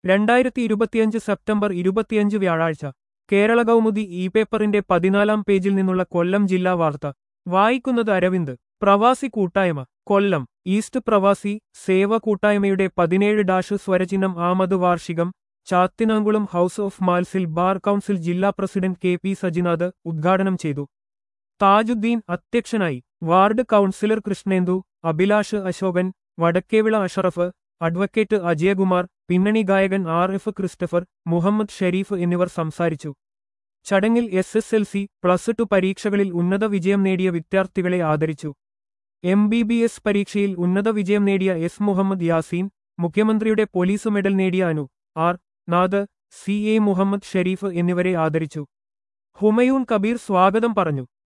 രണ്ടായിരത്തി ഇരുപത്തിയഞ്ച് സെപ്റ്റംബർ ഇരുപത്തിയഞ്ച് വ്യാഴാഴ്ച കേരള കൗമുദി ഇ പേപ്പറിന്റെ പതിനാലാം പേജിൽ നിന്നുള്ള കൊല്ലം ജില്ലാ വാർത്ത വായിക്കുന്നത് അരവിന്ദ് പ്രവാസി കൂട്ടായ്മ കൊല്ലം ഈസ്റ്റ് പ്രവാസി സേവ കൂട്ടായ്മയുടെ പതിനേഴ് ഡാഷ് സ്വരചിഹ്നം ആമത് വാർഷികം ചാത്തിനാങ്കുളം ഹൗസ് ഓഫ് മാൽസിൽ ബാർ കൗൺസിൽ ജില്ലാ പ്രസിഡന്റ് കെ പി സജിനാഥ് ഉദ്ഘാടനം ചെയ്തു താജുദ്ദീൻ അധ്യക്ഷനായി ward councillor Krishnendu Abhilash Ashokan Vadakkevila Ashraf advocate Ajayakumar പിന്നണി ഗായകൻ ആർ എഫ് ക്രിസ്റ്റഫർ മുഹമ്മദ് ഷെരീഫ് എന്നിവർ സംസാരിച്ചു ചടങ്ങിൽ S S L C plus two പരീക്ഷകളിൽ ഉന്നത വിജയം നേടിയ വിദ്യാർത്ഥികളെ ആദരിച്ചു എം ബി ബി എസ് പരീക്ഷയിൽ ഉന്നത വിജയം നേടിയ എസ് മുഹമ്മദ് യാസീൻ മുഖ്യമന്ത്രിയുടെ പോലീസ് മെഡൽ നേടിയ Anu R Nath C A Muhammad Sherif എന്നിവരെ ആദരിച്ചു ഹുമയൂൺ കബീർ സ്വാഗതം പറഞ്ഞു